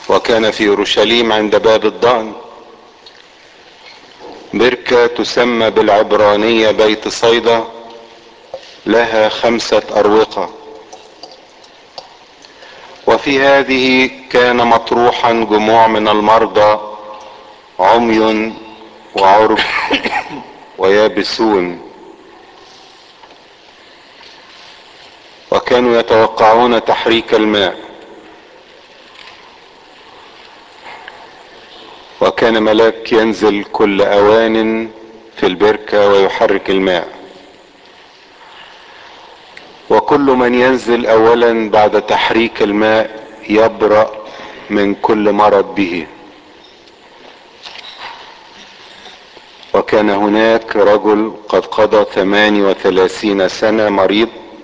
وكان في اورشليم عند باب الضأن بركة تسمى بالعبرانية بيت صيدا لها خمسة اروقة وفي هذه كان مطروحا جموع من المرضى عمي وعرب ويابسون وكانوا يتوقعون تحريك الماء وكان ملاك ينزل كل اوان في البركة ويحرك الماء وكل من ينزل اولا بعد تحريك الماء يبرأ من كل مرض به وكان هناك رجل قد قضى ثماني وثلاثين سنة مريض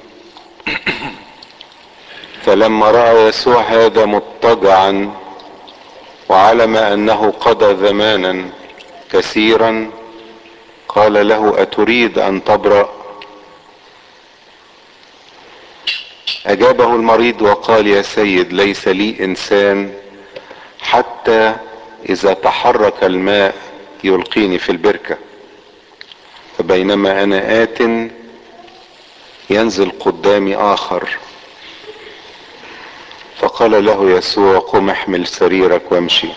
فلما رأى يسوع هذا مضطجعا وعلم انه قضى زمانا كثيرا قال له اتريد ان تبرأ اجابه المريض وقال يا سيد ليس لي انسان حتى اذا تحرك الماء يلقيني في البركة فبينما انا ات ينزل قدامي اخر فقال له يسوع قم احمل سريرك وامشي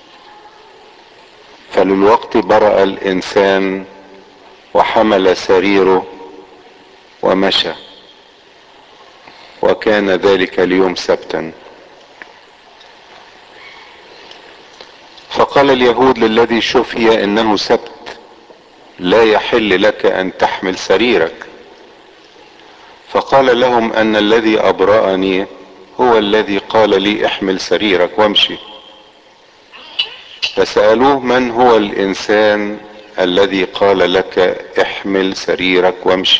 فللوقت برأ الانسان وحمل سريره ومشى وكان ذلك اليوم سبتا فقال اليهود للذي شفي انه سبت لا يحل لك ان تحمل سريرك فقال لهم ان الذي ابرأني هو الذي قال لي احمل سريرك وامشي فسألوه من هو الانسان الذي قال لك احمل سريرك وامشي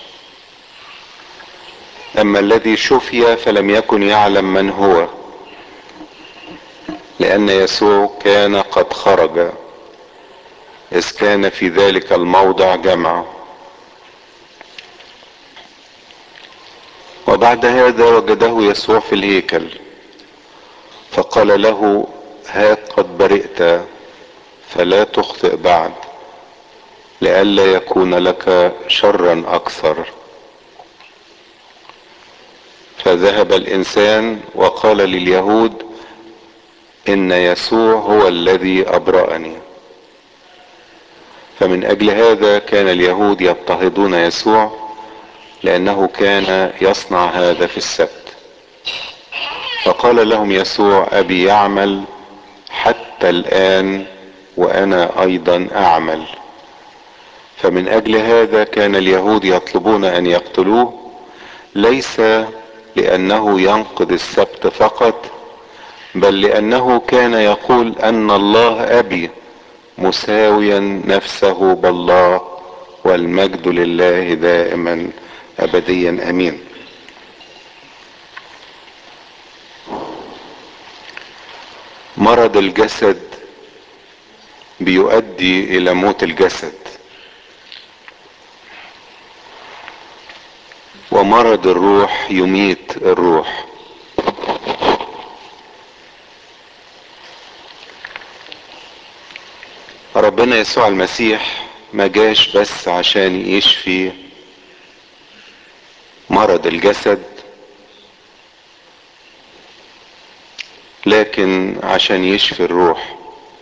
اما الذي شفي فلم يكن يعلم من هو لان يسوع كان قد خرج اذ كان في ذلك الموضع جمع وبعد هذا وجده يسوع في الهيكل فقال له ها قد برئت فلا تخطئ بعد لئلا يكون لك شرا اكثر فذهب الانسان وقال لليهود ان يسوع هو الذي ابرأني فمن اجل هذا كان اليهود يضطهدون يسوع لانه كان يصنع هذا في السبت فقال لهم يسوع ابي يعمل حتى الان وانا ايضا اعمل فمن اجل هذا كان اليهود يطلبون ان يقتلوه ليس لانه ينقض السبت فقط بل لانه كان يقول ان الله ابي مساويا نفسه بالله والمجد لله دائما ابديا امين مرض الجسد بيؤدي الى موت الجسد ومرض الروح يميت الروح ربنا يسوع المسيح ما جاش بس عشان يشفي مرض الجسد لكن عشان يشفي الروح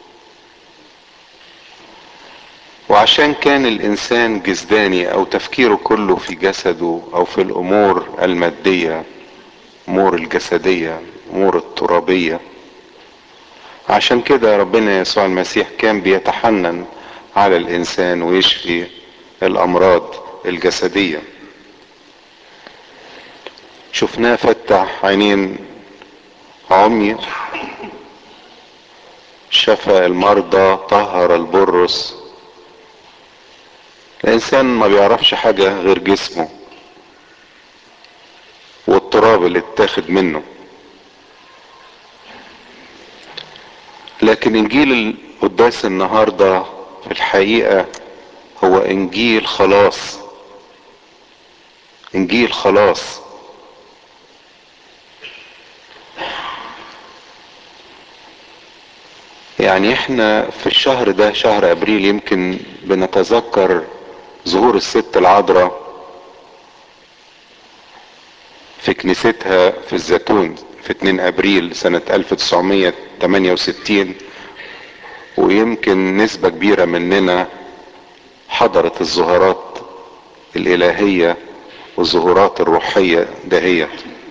وعشان كان الانسان جسداني او تفكيره كله في جسده او في الامور المادية امور الجسدية امور الترابية عشان كده ربنا يسوع المسيح كان بيتحنن على الانسان ويشفي الامراض الجسدية شفناه فتح عينين عمي شفى المرضى طهر البرص الانسان ما بيعرفش حاجة غير جسمه والتراب اللي اتاخد منه لكن انجيل القداس النهاردة في الحقيقة هو انجيل خلاص انجيل خلاص يعني احنا في الشهر ده شهر ابريل يمكن بنتذكر ظهور الست العذراء في كنيستها في الزيتون في 2 ابريل سنة 1968 ويمكن نسبة كبيرة مننا حضرت الظهورات الالهية والظهورات الروحية دهيت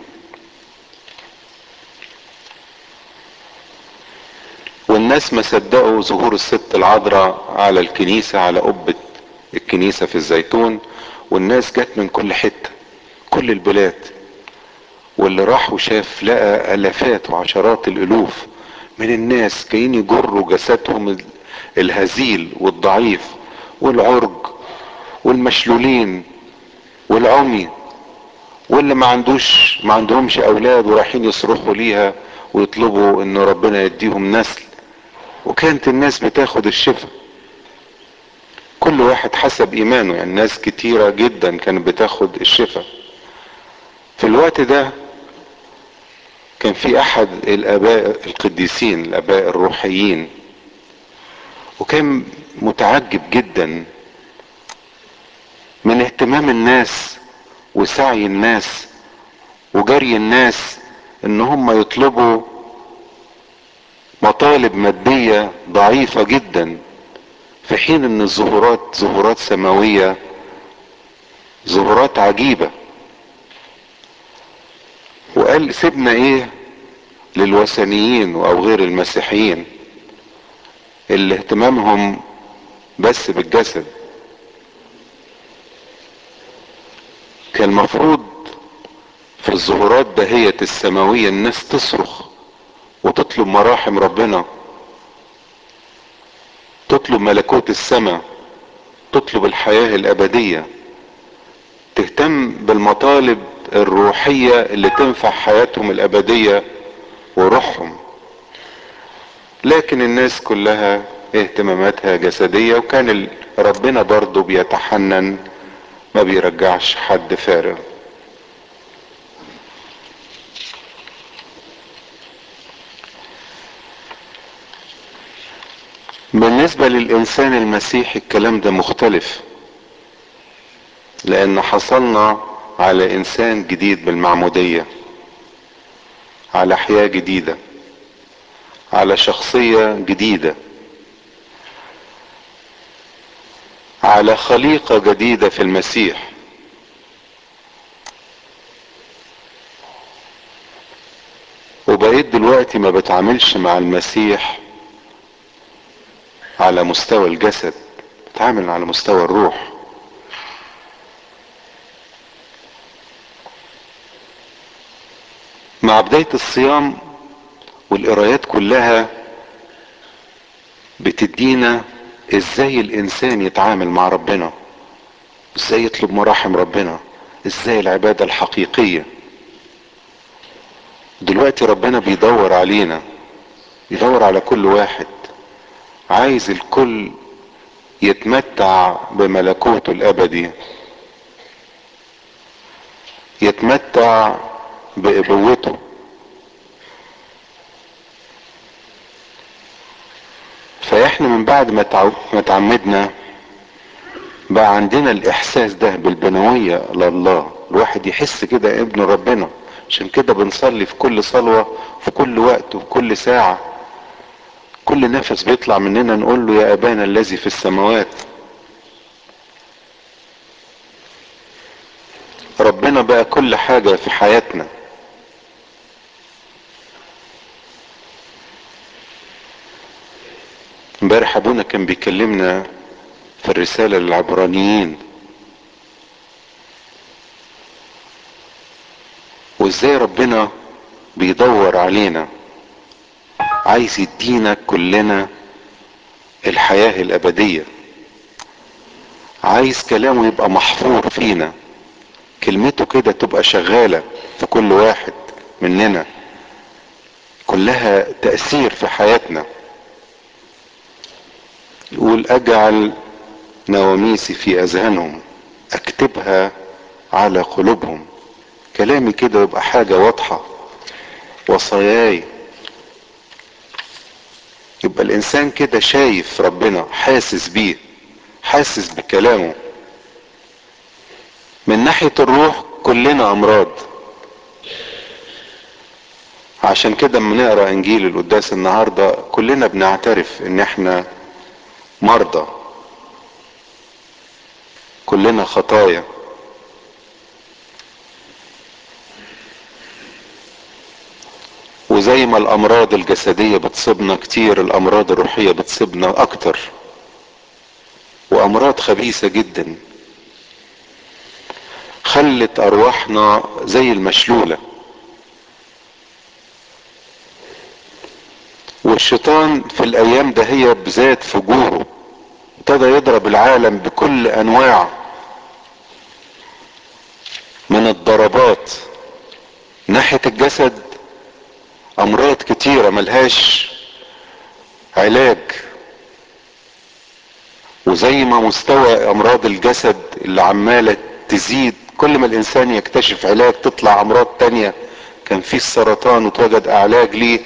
والناس ما صدقوا ظهور الست العذراء على الكنيسة على قبة الكنيسة في الزيتون والناس جت من كل حتة كل البلاد واللي راح وشاف لقى الافات وعشرات الالوف من الناس جايين يجروا جسدهم الهزيل والضعيف والعرج والمشلولين والعمي واللي ما عندوش ما عندهمش اولاد ورايحين يصرخوا ليها ويطلبوا ان ربنا يديهم نسل وكانت الناس بتاخد الشفاء كل واحد حسب ايمانه يعني ناس كتيرة جدا كانت بتاخد الشفاء في الوقت ده كان في احد الاباء القديسين الاباء الروحيين وكان متعجب جدا من اهتمام الناس وسعي الناس وجري الناس ان هم يطلبوا مطالب مادية ضعيفة جدا في حين ان الظهورات ظهورات سماوية ظهورات عجيبة وقال سيبنا ايه للوثنيين او غير المسيحيين اللي اهتمامهم بس بالجسد كان المفروض في الظهورات دهية السماوية الناس تصرخ وتطلب مراحم ربنا تطلب ملكوت السماء تطلب الحياة الابدية تهتم بالمطالب الروحية اللي تنفع حياتهم الابدية وروحهم لكن الناس كلها اهتماماتها جسدية وكان ربنا برضو بيتحنن ما بيرجعش حد فارغ بالنسبة للإنسان المسيحي الكلام ده مختلف لأن حصلنا على إنسان جديد بالمعمودية على حياة جديدة على شخصية جديدة على خليقة جديدة في المسيح وبقيت دلوقتي ما بتعاملش مع المسيح على مستوى الجسد بتعامل على مستوى الروح مع بداية الصيام والقرايات كلها بتدينا ازاي الانسان يتعامل مع ربنا ازاي يطلب مراحم ربنا ازاي العبادة الحقيقية دلوقتي ربنا بيدور علينا يدور على كل واحد عايز الكل يتمتع بملكوته الابدي يتمتع بابوته فاحنا من بعد ما تعمدنا بقى عندنا الاحساس ده بالبنوية لله الواحد يحس كده ابن ربنا عشان كده بنصلي في كل صلوة في كل وقت وفي كل ساعة كل نفس بيطلع مننا نقول له يا ابانا الذي في السماوات ربنا بقى كل حاجة في حياتنا امبارح ابونا كان بيكلمنا في الرسالة للعبرانيين وازاي ربنا بيدور علينا عايز يدينا كلنا الحياة الابدية عايز كلامه يبقى محفور فينا كلمته كده تبقى شغالة في كل واحد مننا كلها تأثير في حياتنا يقول اجعل نواميسي في اذهانهم اكتبها على قلوبهم كلامي كده يبقى حاجة واضحة وصاياي يبقى يبقى الانسان كده شايف ربنا حاسس بيه حاسس بكلامه من ناحية الروح كلنا امراض عشان كده لما نقرا انجيل القداس النهارده كلنا بنعترف ان احنا مرضى كلنا خطايا وزي ما الامراض الجسديه بتصيبنا كتير الامراض الروحيه بتصيبنا اكتر وامراض خبيثه جدا خلت ارواحنا زي المشلوله والشيطان في الايام ده هي بذات فجوره ابتدى يضرب العالم بكل انواع من الضربات ناحيه الجسد امراض كتيرة ملهاش علاج وزي ما مستوى امراض الجسد اللي عمالة تزيد كل ما الانسان يكتشف علاج تطلع امراض تانية كان في السرطان وتوجد علاج ليه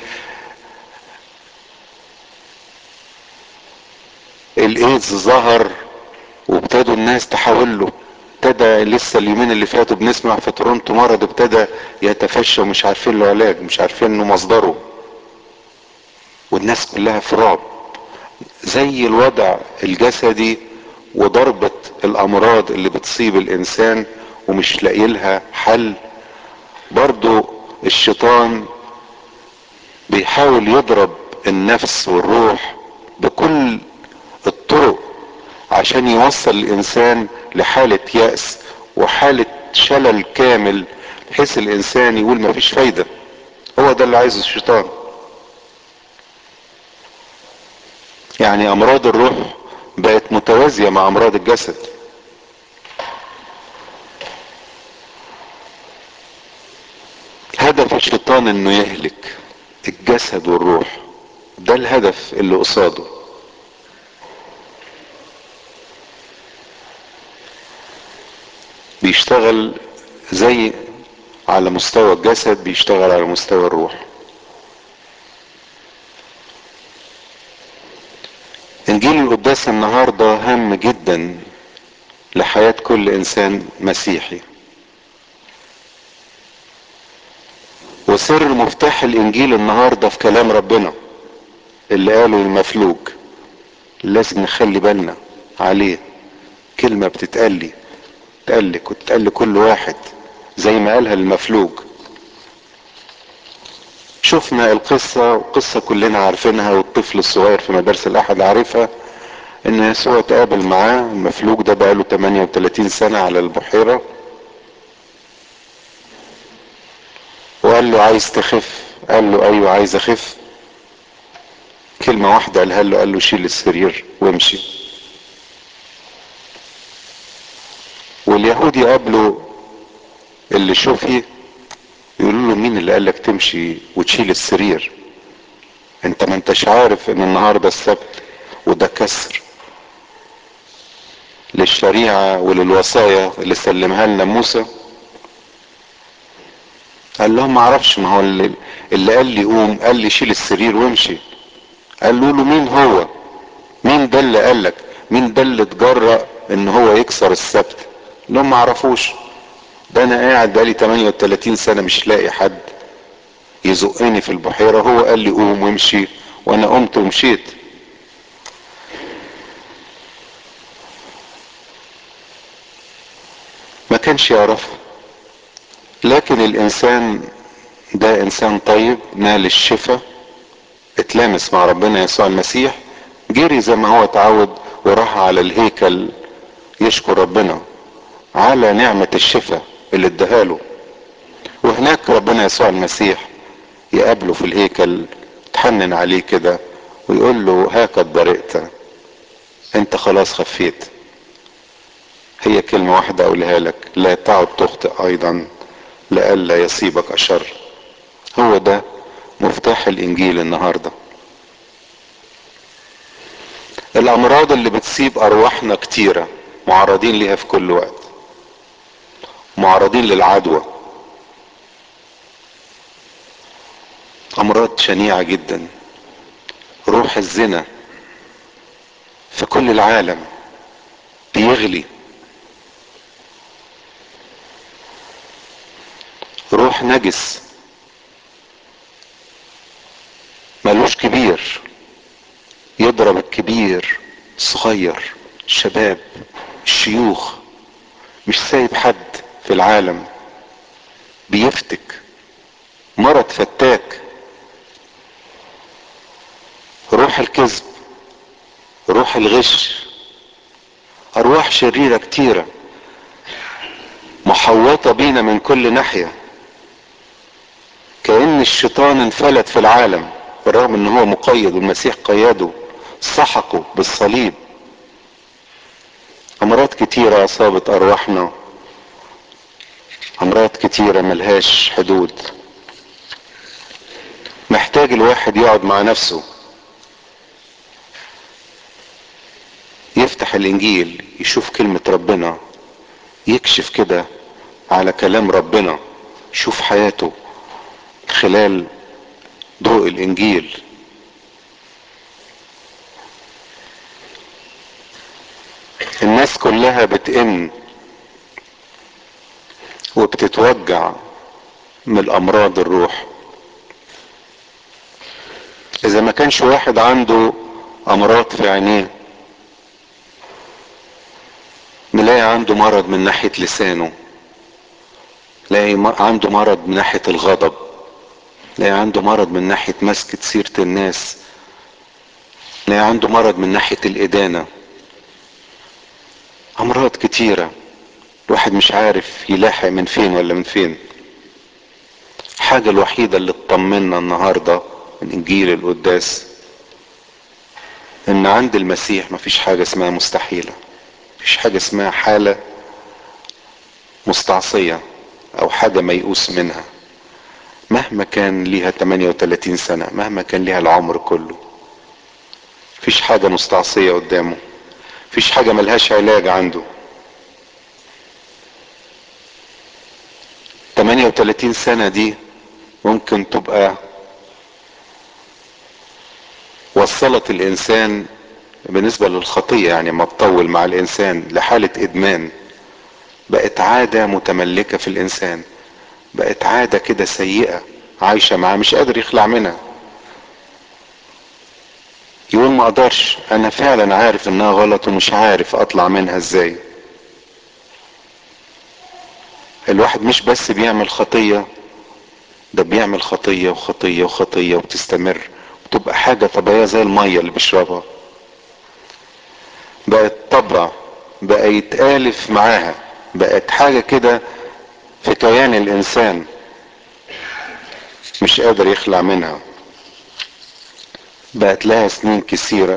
الايدز ظهر وابتدوا الناس تحاول له ابتدى لسه اليومين اللي فاتوا بنسمع في تورونتو مرض ابتدى يتفشى ومش عارفين له علاج مش عارفين له مصدره والناس كلها في رعب زي الوضع الجسدي وضربة الامراض اللي بتصيب الانسان ومش لاقي لها حل برضو الشيطان بيحاول يضرب النفس والروح بكل الطرق عشان يوصل الانسان لحالة يأس وحالة شلل كامل بحيث الانسان يقول مفيش فايدة هو ده اللي عايزه الشيطان يعني امراض الروح بقت متوازية مع امراض الجسد هدف الشيطان انه يهلك الجسد والروح ده الهدف اللي قصاده بيشتغل زي على مستوى الجسد بيشتغل على مستوى الروح انجيل القداس النهارده هام جدا لحياة كل انسان مسيحي وسر مفتاح الانجيل النهارده في كلام ربنا اللي قاله المفلوج لازم نخلي بالنا عليه كلمة بتتقال لي تقال لك وتقال لكل واحد زي ما قالها المفلوج شفنا القصة وقصة كلنا عارفينها والطفل الصغير في مدارس الأحد عارفها إن يسوع تقابل معاه المفلوج ده بقاله 38 سنة على البحيرة وقال له عايز تخف قال له أيوه عايز أخف كلمة واحدة قالها له قال له شيل السرير وامشي واليهود يقابلوا اللي شوفي يقولوا له مين اللي قالك تمشي وتشيل السرير انت ما انتش عارف ان النهارده السبت وده كسر للشريعة وللوصايا اللي سلمها لنا موسى قال لهم ما اعرفش ما هو اللي, اللي قال لي قوم قال لي شيل السرير وامشي قالوا له مين هو مين ده اللي قالك مين ده اللي اتجرأ ان هو يكسر السبت لهم ما عرفوش ده انا قاعد بقالي 38 سنة مش لاقي حد يزقني في البحيرة هو قال لي قوم وامشي وانا قمت ومشيت ما كانش يعرفها لكن الانسان ده انسان طيب نال الشفاء اتلامس مع ربنا يسوع المسيح جري زي ما هو اتعود وراح على الهيكل يشكر ربنا على نعمة الشفاء اللي اداها له وهناك ربنا يسوع المسيح يقابله في الهيكل تحنن عليه كده ويقول له هاك برئت انت خلاص خفيت هي كلمة واحدة اقولها لك لا تعد تخطئ ايضا لئلا يصيبك اشر هو ده مفتاح الانجيل النهارده الامراض اللي بتصيب ارواحنا كتيره معرضين ليها في كل وقت معرضين للعدوى امراض شنيعه جدا روح الزنا في كل العالم بيغلي روح نجس ملوش كبير يضرب الكبير الصغير الشباب الشيوخ مش سايب حد في العالم بيفتك مرض فتاك روح الكذب روح الغش ارواح شريرة كتيرة محوطة بينا من كل ناحية كأن الشيطان انفلت في العالم بالرغم ان هو مقيد والمسيح قيده سحقه بالصليب امراض كتيرة اصابت ارواحنا امراض كتيرة ملهاش حدود محتاج الواحد يقعد مع نفسه يفتح الانجيل يشوف كلمة ربنا يكشف كده على كلام ربنا يشوف حياته خلال ضوء الانجيل الناس كلها بتئن وبتتوجع من الامراض الروح اذا ما كانش واحد عنده امراض في عينيه نلاقي عنده مرض من ناحية لسانه نلاقي عنده مرض من ناحية الغضب نلاقي عنده مرض من ناحية مسكة سيرة الناس نلاقي عنده مرض من ناحية الإدانة أمراض كتيرة الواحد مش عارف يلاحق من فين ولا من فين الحاجة الوحيدة اللي تطمنا النهاردة من إنجيل القداس إن عند المسيح مفيش حاجة اسمها مستحيلة مفيش حاجة اسمها حالة مستعصية أو حاجة ميؤوس منها مهما كان ليها 38 سنة مهما كان ليها العمر كله مفيش حاجة مستعصية قدامه مفيش حاجة ملهاش علاج عنده 38 سنة دي ممكن تبقى وصلت الإنسان بالنسبة للخطية يعني ما تطول مع الإنسان لحالة إدمان بقت عادة متملكة في الإنسان بقت عادة كده سيئة عايشة معاه مش قادر يخلع منها يقول ما اقدرش انا فعلا عارف انها غلط ومش عارف اطلع منها ازاي الواحد مش بس بيعمل خطية ده بيعمل خطية وخطية وخطية وبتستمر بتبقى حاجة طبيعية زي المية اللي بيشربها بقت طبع بقى يتآلف معاها بقت حاجة كده في كيان الانسان مش قادر يخلع منها بقت لها سنين كثيرة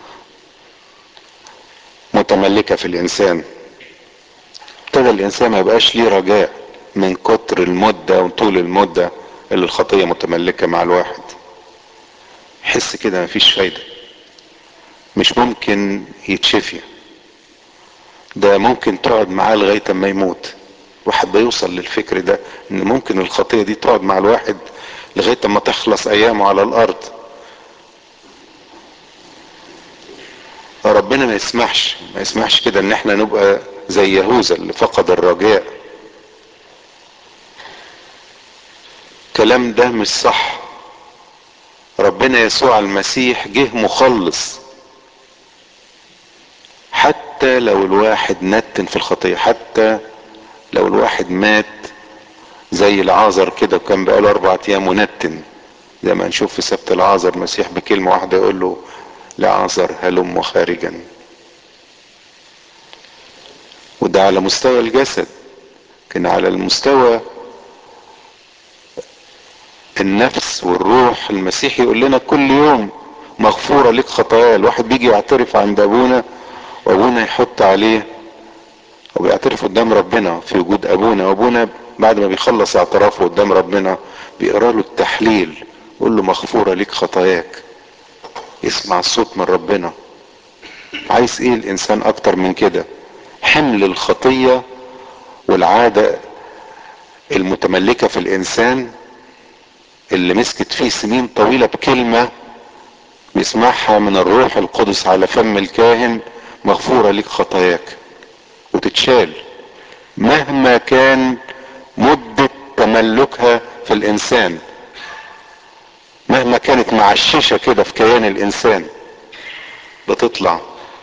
متملكة في الانسان ابتدى الانسان ما يبقاش ليه رجاء من كتر المدة وطول المدة اللي الخطية متملكة مع الواحد يحس كده مفيش فايدة مش ممكن يتشفي ده ممكن تقعد معاه لغاية ما يموت واحد بيوصل للفكر ده ان ممكن الخطية دي تقعد مع الواحد لغاية ما تخلص ايامه على الارض ربنا ما يسمحش ما يسمحش كده ان احنا نبقى زي يهوذا اللي فقد الرجاء الكلام ده مش صح ربنا يسوع المسيح جه مخلص حتى لو الواحد نتن في الخطية حتى لو الواحد مات زي العازر كده وكان بقاله اربع ايام ونتن زي ما نشوف في سبت العازر المسيح بكلمة واحدة يقول له لعازر هلم خارجا وده على مستوى الجسد لكن على المستوى النفس والروح المسيح يقول لنا كل يوم مغفورة لك خطايا الواحد بيجي يعترف عند ابونا وابونا يحط عليه وبيعترف قدام ربنا في وجود ابونا وابونا بعد ما بيخلص اعترافه قدام ربنا بيقرا له التحليل يقول له مغفورة لك خطاياك يسمع الصوت من ربنا عايز ايه الانسان اكتر من كده حمل الخطية والعادة المتملكة في الانسان اللي مسكت فيه سنين طويلة بكلمة بيسمعها من الروح القدس على فم الكاهن مغفورة لك خطاياك وتتشال مهما كان مدة تملكها في الانسان مهما كانت معششة كده في كيان الانسان بتطلع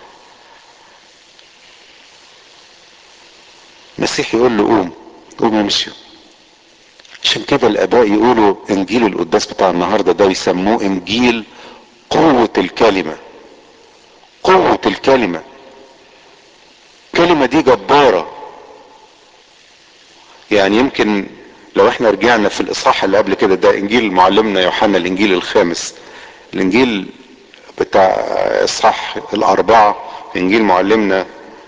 المسيح يقول له قوم قوم امشي عشان كده الاباء يقولوا انجيل القداس بتاع النهارده ده يسموه انجيل قوة الكلمة قوة الكلمة الكلمة دي جبارة يعني يمكن لو احنا رجعنا في الاصحاح اللي قبل كده ده انجيل معلمنا يوحنا الانجيل الخامس الانجيل بتاع اصحاح الاربعة انجيل معلمنا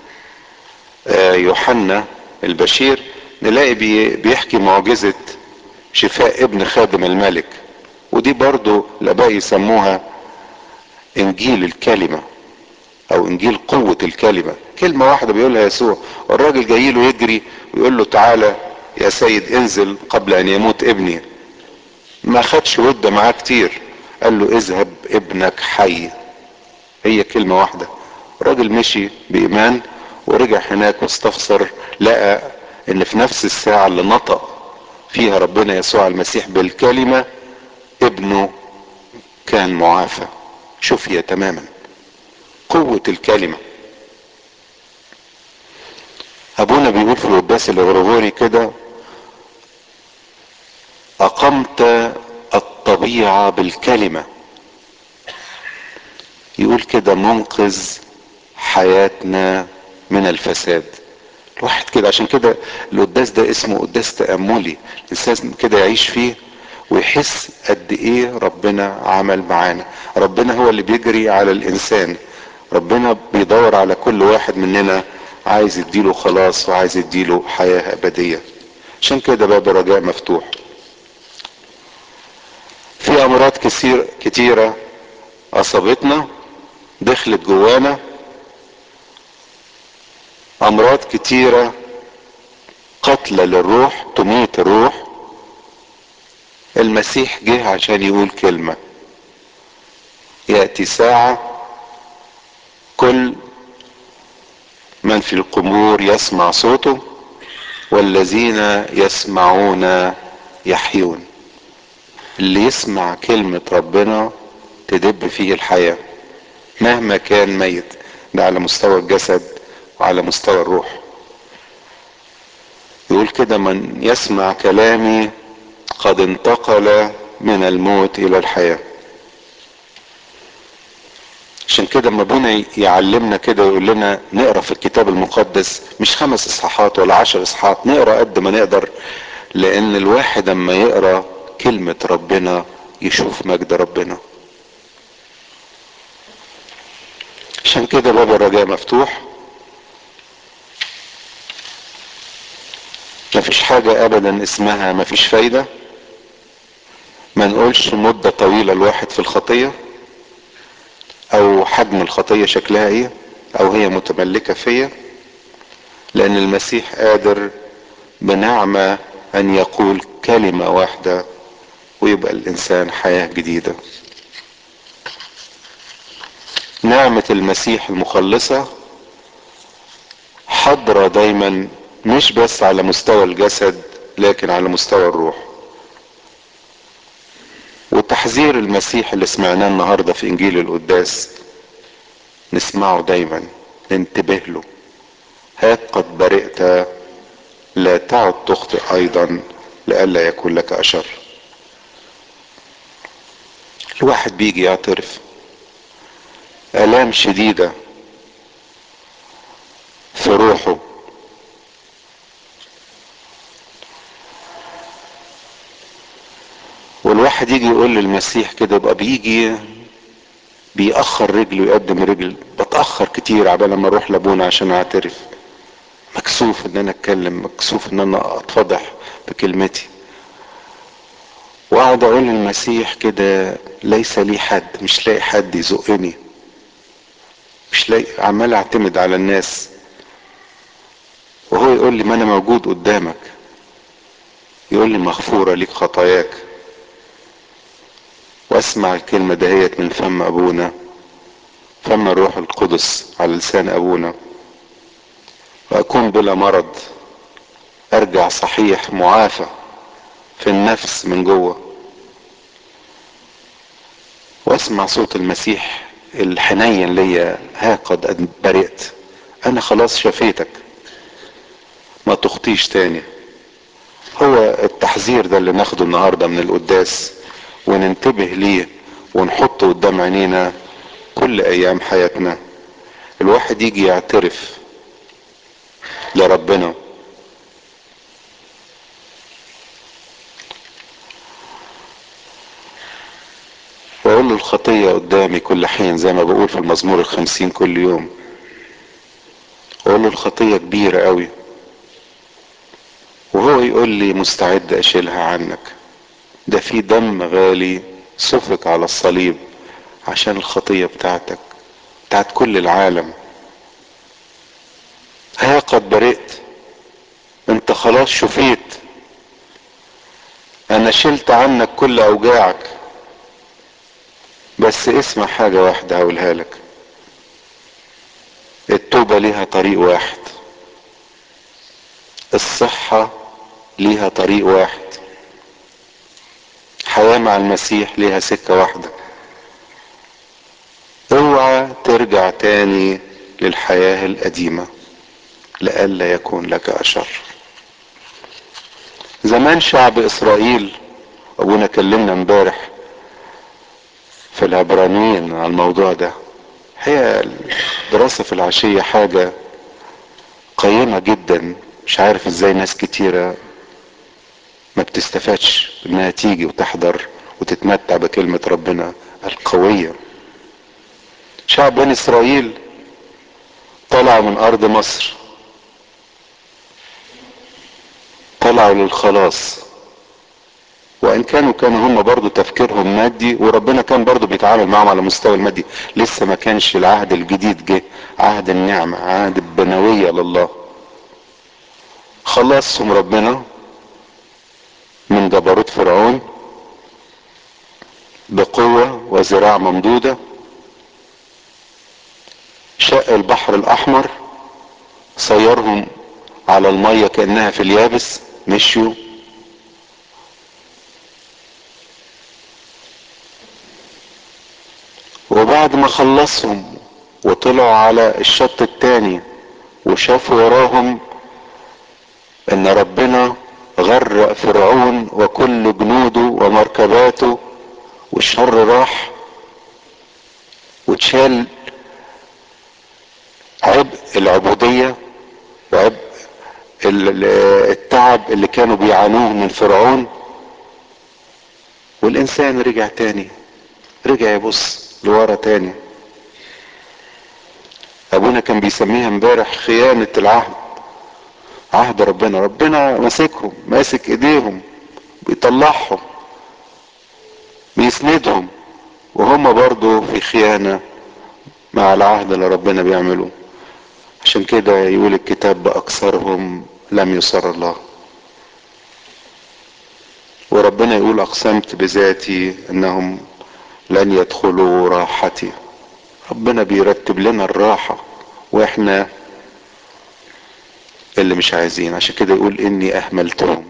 يوحنا البشير نلاقي بيحكي معجزة شفاء ابن خادم الملك ودي برضو الاباء يسموها انجيل الكلمة او انجيل قوة الكلمة كلمة واحدة بيقولها يسوع والراجل جاي له يجري ويقول له تعالى يا سيد انزل قبل ان يموت ابني ما خدش ود معاه كتير قال له اذهب ابنك حي هي كلمة واحدة الراجل مشي بإيمان ورجع هناك واستفسر لقى ان في نفس الساعة اللي نطق فيها ربنا يسوع المسيح بالكلمة ابنه كان معافى شفي تماما قوة الكلمة ابونا بيقول في القداس الغرغوري كده اقمت الطبيعة بالكلمة يقول كده منقذ حياتنا من الفساد الواحد كده عشان كده القداس ده اسمه قداس تأملي الانسان كده يعيش فيه ويحس قد ايه ربنا عمل معانا ربنا هو اللي بيجري على الانسان ربنا بيدور على كل واحد مننا عايز يديله خلاص وعايز يديله حياة ابدية عشان كده باب الرجاء مفتوح في امراض كثير كتيرة اصابتنا دخلت جوانا امراض كتيرة قتلة للروح تميت الروح المسيح جه عشان يقول كلمة يأتي ساعة كل من في القبور يسمع صوته والذين يسمعون يحيون اللي يسمع كلمة ربنا تدب فيه الحياة مهما كان ميت ده على مستوى الجسد وعلى مستوى الروح يقول كده من يسمع كلامي قد انتقل من الموت الى الحياة عشان كده اما ابونا يعلمنا كده ويقول لنا نقرا في الكتاب المقدس مش خمس اصحاحات ولا عشر اصحاحات نقرا قد ما نقدر لان الواحد اما يقرا كلمة ربنا يشوف مجد ربنا عشان كده باب الرجاء مفتوح مفيش حاجة ابدا اسمها مفيش فايدة ما نقولش مدة طويلة الواحد في الخطية او حجم الخطية شكلها ايه او هي متملكة فيا لان المسيح قادر بنعمة ان يقول كلمة واحدة ويبقى الانسان حياة جديدة نعمة المسيح المخلصة حاضرة دايما مش بس على مستوى الجسد لكن على مستوى الروح وتحذير المسيح اللي سمعناه النهارده في انجيل القداس نسمعه دايما ننتبه له هات قد برئت لا تعد تخطئ ايضا لئلا يكون لك اشر الواحد بيجي يعترف الام شديده في روحه والواحد يجي يقول للمسيح كده يبقى بيجي بيأخر رجله يقدم رجل بتأخر كتير عبال لما اروح لابونا عشان اعترف مكسوف ان انا اتكلم مكسوف ان انا اتفضح بكلمتي واقعد اقول للمسيح كده ليس لي حد مش لاقي حد يزقني مش لاقي عمال اعتمد على الناس وهو يقول لي ما انا موجود قدامك يقول لي مغفورة ليك خطاياك واسمع الكلمة دهيت من فم ابونا فم الروح القدس على لسان ابونا واكون بلا مرض ارجع صحيح معافى في النفس من جوه واسمع صوت المسيح الحنين ليا ها قد برئت انا خلاص شفيتك ما تخطيش تاني هو التحذير ده اللي ناخده النهاردة من القداس وننتبه ليه ونحطه قدام عينينا كل ايام حياتنا الواحد يجي يعترف لربنا واقول له الخطية قدامي كل حين زي ما بقول في المزمور الخمسين كل يوم اقول له الخطية كبيرة قوي وهو يقول لي مستعد اشيلها عنك ده في دم غالي سفك على الصليب عشان الخطية بتاعتك بتاعت كل العالم ها قد برئت انت خلاص شفيت انا شلت عنك كل اوجاعك بس اسمع حاجة واحدة هقولها لك التوبة ليها طريق واحد الصحة ليها طريق واحد حياة مع المسيح ليها سكة واحدة اوعى ترجع تاني للحياة القديمة لئلا يكون لك أشر زمان شعب إسرائيل أبونا كلمنا امبارح في العبرانيين على الموضوع ده هي الدراسة في العشية حاجة قيمة جدا مش عارف ازاي ناس كتيرة ما بتستفادش انها تيجي وتحضر وتتمتع بكلمة ربنا القوية شعب بني اسرائيل طلعوا من ارض مصر طلعوا للخلاص وان كانوا كانوا هم برضو تفكيرهم مادي وربنا كان برضو بيتعامل معهم على مستوى المادي لسه ما كانش العهد الجديد جه عهد النعمة عهد البنوية لله خلصهم ربنا من جبروت فرعون بقوة وذراع ممدودة شق البحر الاحمر صيرهم على المية كأنها في اليابس مشيوا وبعد ما خلصهم وطلعوا على الشط التاني وشافوا وراهم ان ربنا غرق فرعون وكل جنوده ومركباته والشر راح واتشال عبء العبودية وعبء التعب اللي كانوا بيعانوه من فرعون والانسان رجع تاني رجع يبص لورا تاني ابونا كان بيسميها امبارح خيانة العهد عهد ربنا ربنا ماسكهم ماسك ايديهم بيطلعهم بيسندهم وهم برضو في خيانة مع العهد اللي ربنا بيعمله عشان كده يقول الكتاب بأكثرهم لم يصر الله وربنا يقول أقسمت بذاتي أنهم لن يدخلوا راحتي ربنا بيرتب لنا الراحة واحنا اللي مش عايزين عشان كده يقول اني اهملتهم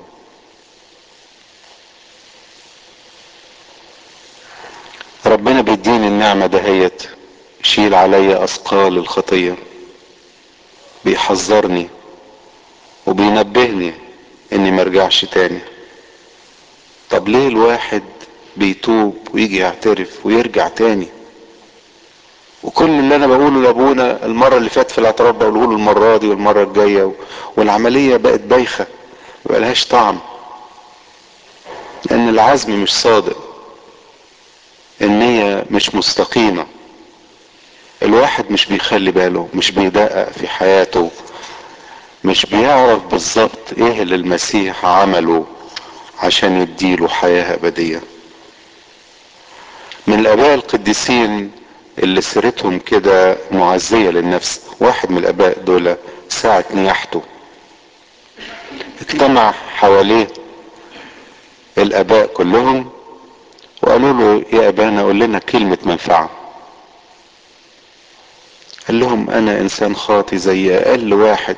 ربنا بيديني النعمة دهيت يشيل عليا اثقال الخطية بيحذرني وبينبهني اني مرجعش تاني طب ليه الواحد بيتوب ويجي يعترف ويرجع تاني وكل اللي انا بقوله لابونا المره اللي فاتت في الاعتراف بقوله له المره دي والمره الجايه والعمليه بقت بايخه مبقالهاش طعم لان العزم مش صادق النية مش مستقيمة الواحد مش بيخلي باله مش بيدقق في حياته مش بيعرف بالظبط ايه اللي المسيح عمله عشان يديله حياة ابدية من الاباء القديسين اللي سيرتهم كده معزية للنفس واحد من الاباء دول ساعة نياحته اجتمع حواليه الاباء كلهم وقالوا له يا ابانا قول لنا كلمة منفعة قال لهم انا انسان خاطي زي اقل واحد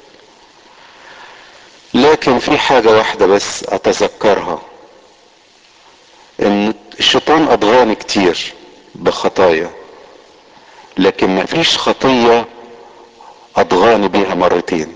لكن في حاجة واحدة بس اتذكرها ان الشيطان اضغاني كتير بخطايا لكن مفيش خطية اضغاني بيها مرتين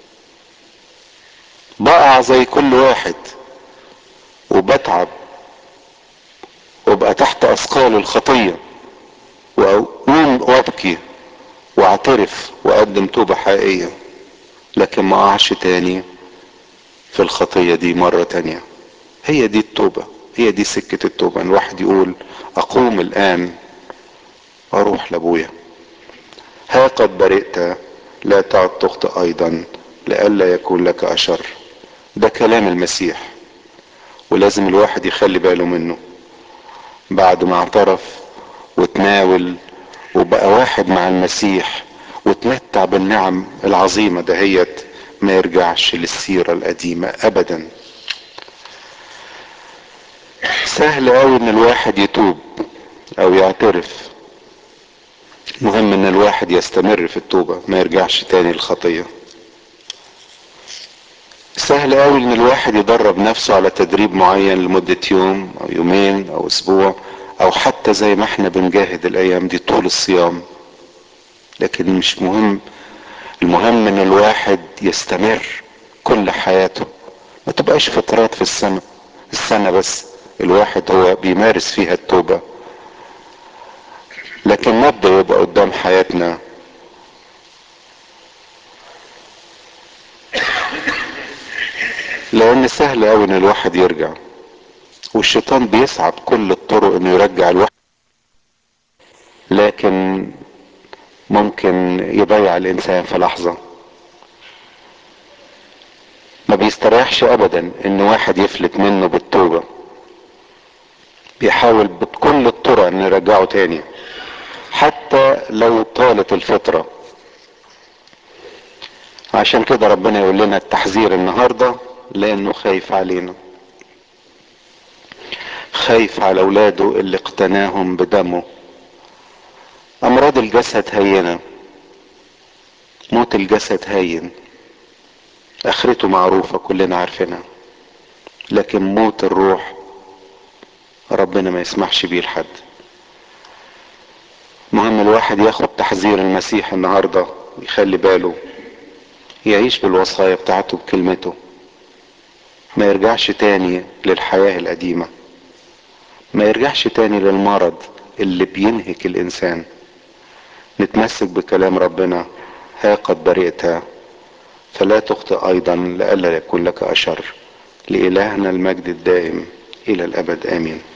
بقع زي كل واحد وبتعب وابقى تحت اثقال الخطية واقوم وابكي واعترف واقدم توبة حقيقية لكن ما اقعش تاني في الخطية دي مرة تانية هي دي التوبة هي دي سكة التوبة ان الواحد يقول اقوم الان اروح لابويا ها قد برئت لا تعد تخطئ ايضا لئلا يكون لك اشر ده كلام المسيح ولازم الواحد يخلي باله منه بعد ما اعترف وتناول وبقى واحد مع المسيح وتمتع بالنعم العظيمة دهيت ما يرجعش للسيرة القديمة ابدا سهل قوي ان الواحد يتوب او يعترف مهم ان الواحد يستمر في التوبة ما يرجعش تاني الخطية سهل قوي ان الواحد يدرب نفسه على تدريب معين لمدة يوم او يومين او اسبوع او حتى زي ما احنا بنجاهد الايام دي طول الصيام لكن مش مهم المهم ان الواحد يستمر كل حياته ما تبقاش فترات في السنة السنة بس الواحد هو بيمارس فيها التوبة لكن مبدأ يبقى قدام حياتنا لان سهل قوي ان الواحد يرجع والشيطان بيسعى بكل الطرق انه يرجع الواحد لكن ممكن يضيع الانسان في لحظة ما بيستريحش ابدا ان واحد يفلت منه بالتوبة بيحاول بكل الطرق ان يرجعه تاني حتى لو طالت الفترة عشان كده ربنا يقول لنا التحذير النهاردة لانه خايف علينا خايف على اولاده اللي اقتناهم بدمه امراض الجسد هينة موت الجسد هين اخرته معروفة كلنا عارفينها لكن موت الروح ربنا ما يسمحش بيه لحد مهم الواحد ياخد تحذير المسيح النهاردة يخلي باله يعيش بالوصايا بتاعته بكلمته ما يرجعش تاني للحياة القديمة ما يرجعش تاني للمرض اللي بينهك الانسان نتمسك بكلام ربنا ها قد برئت فلا تخطئ ايضا لئلا يكون لك اشر لالهنا المجد الدائم الى الابد امين